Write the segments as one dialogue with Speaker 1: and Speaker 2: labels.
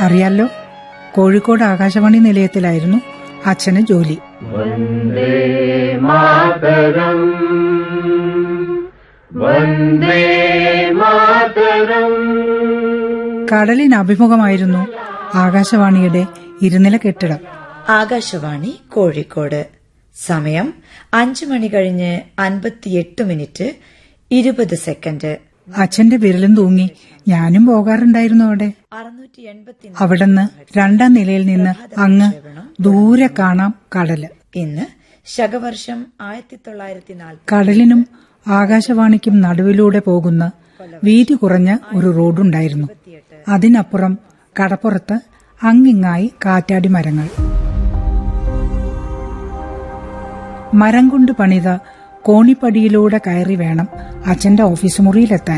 Speaker 1: അറിയാലോ കോഴിക്കോട് ആകാശവാണി നിലയത്തിലായിരുന്നു അച്ഛന് ജോലി
Speaker 2: വന്ദേ മാതരം വന്ദേ മാതരം
Speaker 1: കടലിന് അഭിമുഖമായിരുന്നു ആകാശവാണിയുടെ ഇരുനില കെട്ടിടം
Speaker 3: ആകാശവാണി കോഴിക്കോട് സമയം അഞ്ചു മണി കഴിഞ്ഞ് അൻപത്തിയെട്ട് മിനിറ്റ് ഇരുപത് സെക്കൻഡ്
Speaker 1: അച്ഛന്റെ വിരലും തൂങ്ങി ഞാനും പോകാറുണ്ടായിരുന്നു അവിടെ
Speaker 3: അറുന്നൂറ്റി എൺപത്തി
Speaker 1: അവിടുന്ന് രണ്ടാം നിലയിൽ നിന്ന് അങ്ങ് ദൂരെ കാണാം കടല്
Speaker 3: ഇന്ന് ശകവർഷം ആയിരത്തി തൊള്ളായിരത്തി നാൽപ്പത്തി
Speaker 1: കടലിനും ആകാശവാണിക്കും നടുവിലൂടെ പോകുന്ന വീതി കുറഞ്ഞ ഒരു റോഡുണ്ടായിരുന്നു അതിനപ്പുറം കടപ്പുറത്ത് അങ്ങിങ്ങായി കാറ്റാടി മരങ്ങൾ മരം കൊണ്ട് പണിത കോണിപ്പടിയിലൂടെ കയറി വേണം അച്ഛന്റെ ഓഫീസ് മുറിയിലെത്താൻ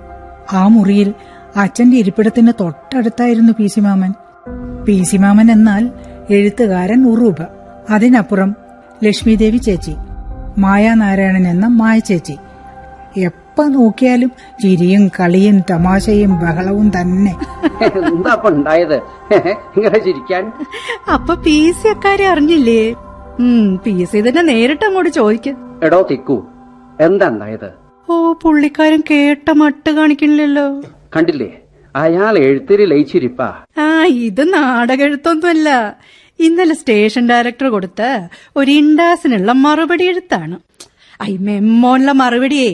Speaker 1: ആ മുറിയിൽ അച്ഛന്റെ ഇരിപ്പിടത്തിന് തൊട്ടടുത്തായിരുന്നു P C Mammen P C Mammen എന്നാൽ എഴുത്തുകാരൻ ഉറൂബ് അതിനപ്പുറം ലക്ഷ്മിദേവി ചേച്ചി മായാനാരായണൻ എന്ന മായ ചേച്ചി എപ്പ നോക്കിയാലും ചിരിയും കളിയും തമാശയും ബഹളവും തന്നെ
Speaker 4: എന്താ ഇപ്പൊ ഉണ്ടായത് ഇങ്ങനെ ചിരിക്കാൻ
Speaker 5: അപ്പൊ പി സി അക്കാരെ അറിഞ്ഞില്ലേ ഉം പി സി തന്നെ നേരിട്ട് അങ്ങോട്ട് ചോദിക്ക
Speaker 4: എടോ തിക്കു എന്താ ഉണ്ടായത്
Speaker 5: ഓ പുള്ളിക്കാരൻ കേട്ട മട്ട് കാണിക്കണില്ലല്ലോ
Speaker 4: കണ്ടില്ലേ അയാൾ എഴുത്തിരി ലയിച്ചിരിപ്പാ
Speaker 5: ആ ഇത് നാടകെഴുത്തൊന്നുമല്ല ഇന്നലെ സ്റ്റേഷൻ ഡയറക്ടർ കൊടുത്ത ഒരു ഇൻഡാസിനുള്ള മറുപടി എഴുത്താണ് ഐ മെമ്മോനുള്ള മറുപടിയേ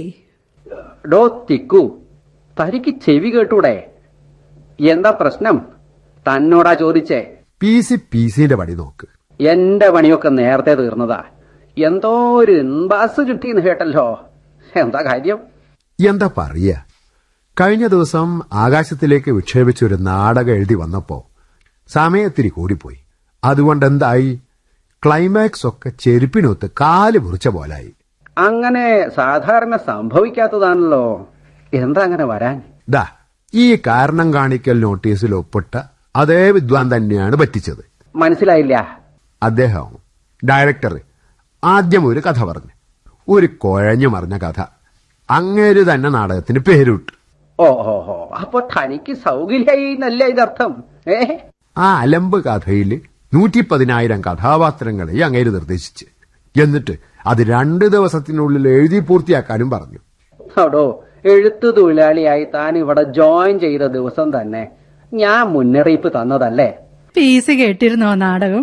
Speaker 4: ഡോ തിക്കു തനിക്ക് ചെവി കേട്ടൂടെ എന്താ പ്രശ്നം തന്നോടാ ചോദിച്ചേ
Speaker 6: പി സി പി സിന്റെ പടി നോക്ക്
Speaker 4: എന്റെ പണിയൊക്കെ നേരത്തെ തീർന്നതാ എന്തോ ഒരു ഇൻബാസ് കിട്ടിയെന്ന് കേട്ടല്ലോ എന്താ കാര്യം
Speaker 6: എന്താ പറയ കഴിഞ്ഞ ദിവസം ആകാശത്തിലേക്ക് വിക്ഷേപിച്ച ഒരു നാടകം എഴുതി വന്നപ്പോ സമയത്തിരി കൂടിപ്പോയി അതുകൊണ്ട് എന്തായി ക്ലൈമാക്സ് ഒക്കെ ചെരുപ്പിനൊത്ത് കാല് മുറിച്ച പോലായി
Speaker 4: അങ്ങനെ സാധാരണ സംഭവിക്കാത്തതാണല്ലോ എന്താ അങ്ങനെ വരാൻ
Speaker 6: ദാ ഈ കാരണം കാണിക്കൽ നോട്ടീസിൽ ഒപ്പിട്ട അതേ വിദ്വാൻ തന്നെയാണ് പറ്റിച്ചത്
Speaker 4: മനസ്സിലായില്ല
Speaker 6: അദ്ദേഹം ഡയറക്ടർ ആദ്യം ഒരു കഥ പറഞ്ഞു ഒരു കുഴഞ്ഞു മറിഞ്ഞ കഥ അങ്ങേര് തന്നെ നാടകത്തിന് പേരിട്ടു
Speaker 4: ഓ ഓ ഓ അപ്പൊ തനിക്ക് സൗകര്യായി എന്നല്ല ഇതർത്ഥം ഏ
Speaker 6: ആ അലമ്പ് കഥയിൽ നൂറ്റി പതിനായിരം കഥാപാത്രങ്ങളെ അങ്ങേര് നിർദ്ദേശിച്ച് എന്നിട്ട് അത് രണ്ട് ദിവസത്തിനുള്ളിൽ എഴുതി പൂർത്തിയാക്കാനും പറഞ്ഞു
Speaker 4: അടോ എഴുത്തു തൊഴിലാളിയായി താൻ ഇവിടെ ജോയിൻ ചെയ്ത ദിവസം തന്നെ ഞാൻ മുന്നറിയിപ്പ് തന്നതല്ലേ
Speaker 5: പി സി കേട്ടിരുന്നോ നാടകം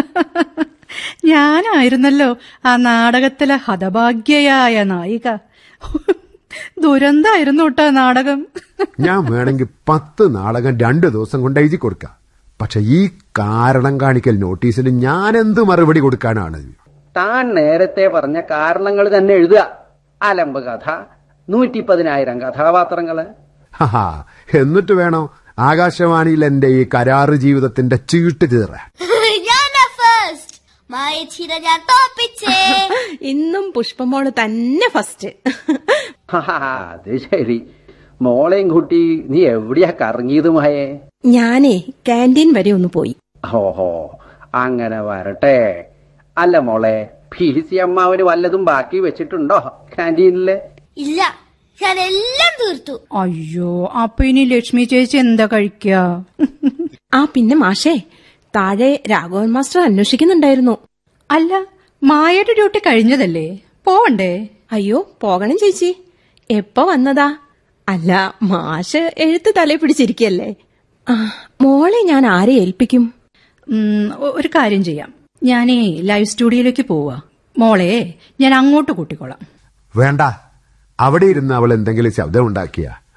Speaker 5: ഞാനായിരുന്നല്ലോ ആ നാടകത്തിലെ ഹതഭാഗ്യയായ നായിക ദുരന്തായിരുന്നു കേട്ടോ ആ നാടകം
Speaker 6: ഞാൻ വേണമെങ്കിൽ പത്ത് നാടകം രണ്ട് ദിവസം കൊണ്ട് എഴുതി കൊടുക്കാം പക്ഷെ ഈ കാരണം കാണിക്കൽ നോട്ടീസിന് ഞാൻ എന്ത് മറുപടി കൊടുക്കാനാണ്
Speaker 4: താൻ നേരത്തെ പറഞ്ഞ കാരണങ്ങൾ തന്നെ എഴുതുക അലമ്പ് കഥ നൂറ്റി പതിനായിരം കഥാപാത്രങ്ങള്
Speaker 6: ഹഹാ എന്നിട്ട് വേണോ ആകാശവാണിയിൽ എന്റെ ഈ കരാറ് ജീവിതത്തിന്റെ ചീട്ട് ചീറാൻ
Speaker 7: ഞാനാ ഫസ്റ്റ് മായച്ചിര ഞാൻ തോപ്പിച്ചേ
Speaker 8: ഇന്നും പുഷ്പമോള് തന്നെ ഫസ്റ്റ്
Speaker 4: ഹാ, അത് ശരി മോളെയും കുട്ടി നീ എവിടെയാ കറങ്ങിയത് മായേ
Speaker 8: ഞാനേ കാന്റീൻ വരെ ഒന്ന് പോയി
Speaker 4: ഓഹോ അങ്ങനെ വരട്ടെ അല്ല മോളെ പി സി അമ്മാവന് വല്ലതും ബാക്കി വെച്ചിട്ടുണ്ടോ കാന്റീനില്
Speaker 7: ഇല്ല ഞാൻ എല്ലാം തീർത്തു
Speaker 5: അയ്യോ അപ്പൊ ഇനി ലക്ഷ്മി ചേച്ചി എന്താ കഴിക്ക
Speaker 8: ആ പിന്നെ മാഷേ താഴെ രാഘവൻ മാസ്റ്റർ അന്വേഷിക്കുന്നുണ്ടായിരുന്നു
Speaker 5: അല്ല മായയുടെ ഡ്യൂട്ടി കഴിഞ്ഞതല്ലേ പോവണ്ടേ
Speaker 8: അയ്യോ പോകണം ചേച്ചി എപ്പോ വന്നതാ അല്ല മാഷ് എഴുത്ത് തലേ പിടിച്ചിരിക്കല്ലേ ആ മോളെ ഞാൻ ആരെ ഏൽപ്പിക്കും
Speaker 5: ഉം, ഒ- ഒരു കാര്യം ചെയ്യാം ഞാനേ ലൈവ് സ്റ്റുഡിയോയിലേക്ക് പോവാ മോളെ ഞാൻ അങ്ങോട്ട് കൂട്ടിക്കോളാം
Speaker 6: വേണ്ട അവിടെ ഇരുന്ന് അവൾ എന്തെങ്കിലും ശബ്ദം ഉണ്ടാക്കിയ